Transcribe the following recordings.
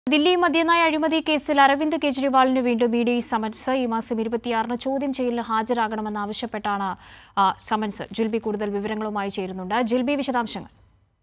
ദില്ലി മദ്യനയ അഴിമതി കേസിൽ അരവിന്ദ് കെജ്രിവാളിന് വീണ്ടും ഇ ഡി സമൻസ് ഈ മാസം ഇരുപത്തിയാറിന് ചോദ്യം ചെയ്യലിന് ഹാജരാകണമെന്നാവശ്യപ്പെട്ടാണ് ആ, സമൻസ് ജിൽബി കൂടുതൽ വിവരങ്ങളുമായി ചേരുന്നുണ്ട് ജിൽബി വിശദാംശങ്ങൾ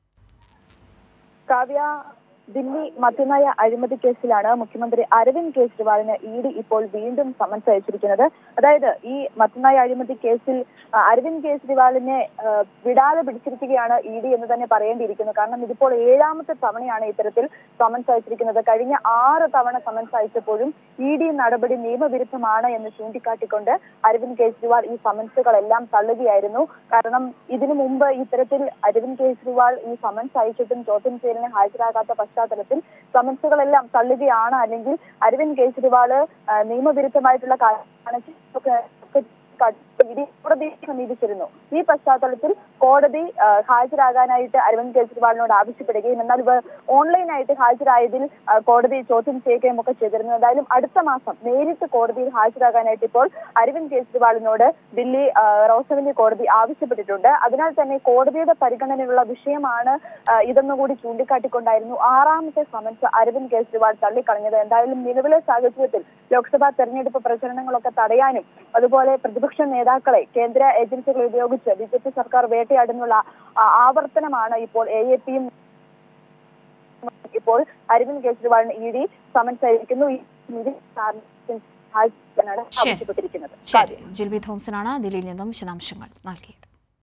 കാവ്യ ദില്ലി മദ്യനയ അഴിമതി കേസിലാണ് മുഖ്യമന്ത്രി അരവിന്ദ് കെജ്രിവാളിന് ഇ ഡി ഇപ്പോൾ വീണ്ടും സമൻസ് അയച്ചിരിക്കുന്നത് അതായത് ഈ മദ്യനയ അഴിമതി കേസിൽ ആ, അരവിന്ദ് കെജ്രിവാളിനെ ആ, വിടാതെ പിടിച്ചിരിക്കുകയാണ് ഇ ഡി എന്ന് തന്നെ പറയേണ്ടിയിരിക്കുന്നു കാരണം ഇതിപ്പോൾ ഏഴാമത്തെ തവണയാണ് ഇത്തരത്തിൽ സമൻസ് അയച്ചിരിക്കുന്നത് കഴിഞ്ഞ ആറ് തവണ സമൻസ് അയച്ചപ്പോഴും ഇ ഡി നടപടി നിയമവിരുദ്ധമാണ് എന്ന് ചൂണ്ടിക്കാട്ടിക്കൊണ്ട് അരവിന്ദ് കെജ്രിവാൾ ഈ സമൻസുകളെല്ലാം തള്ളുകയായിരുന്നു കാരണം ഇതിനു മുമ്പ് ഇത്തരത്തിൽ അരവിന്ദ് കെജ്രിവാൾ ഈ സമൻസ് അയച്ചിട്ടും ചോദ്യം ചെയ്യലിന് ഹാജരാകാത്ത പശ്ചാത്തലത്തിൽ സമൻസുകളെല്ലാം തള്ളുകയാണ് അല്ലെങ്കിൽ അരവിന്ദ് കെജ്രിവാള് ആ, നിയമവിരുദ്ധമായിട്ടുള്ള കാര്യമാണ് ഒക്കെ ഒക്കെ കാട്ടി ഇടി കോടതിയെ സമീപിച്ചിരുന്നു ഈ പശ്ചാത്തലത്തിൽ കോടതി ആ, ഹാജരാകാനായിട്ട് അരവിന്ദ് കെജ്രിവാളിനോട് ആവശ്യപ്പെടുകയും എന്നാൽ ഇവർ ഓൺലൈനായിട്ട് ഹാജരായതിൽ ആ, കോടതി ചോദ്യം ചെയ്യുകയും ഒക്കെ ചെയ്തിരുന്നു എന്തായാലും അടുത്ത മാസം നേരിട്ട് കോടതിയിൽ ഹാജരാകാനായിട്ട് ഇപ്പോൾ അരവിന്ദ് കെജ്രിവാളിനോട് ദില്ലി ആ, റോസവല്ലി കോടതി ആവശ്യപ്പെട്ടിട്ടുണ്ട് അതിനാൽ തന്നെ കോടതിയുടെ പരിഗണനയിലുള്ള വിഷയമാണ് ആ, ഇതെന്നുകൂടി ചൂണ്ടിക്കാട്ടിക്കൊണ്ടായിരുന്നു ആറാമത്തെ സമൻസ് അരവിന്ദ് കെജ്രിവാൾ തള്ളിക്കളഞ്ഞത് എന്തായാലും നിലവിലെ സാഹചര്യത്തിൽ ലോക്സഭാ തെരഞ്ഞെടുപ്പ് പ്രചരണങ്ങളൊക്കെ തടയാനും അതുപോലെ പ്രതിപക്ഷ നേതാക്കളെ കേന്ദ്ര ഏജൻസികളെ ഉപയോഗിച്ച് ബി ജെ പി സർക്കാർ വേട്ടയാടുന്നുള്ള ആ, ആവർത്തനമാണ് ഇപ്പോൾ എ എ പിയും ഇപ്പോൾ അരവിന്ദ് കെജ്രിവാളിന് ഇ ഡി സമൻസ് അയക്കുന്നു ഈ ഇ ഡി ഹാജരാകാനാണ് ശരി. ആവശ്യപ്പെട്ടിരിക്കുന്നത് ശരി ജിൽബി തോംസനാണ് ദില്ലിയിൽ നിന്നും വിശദാംശങ്ങൾ നൽകിയത്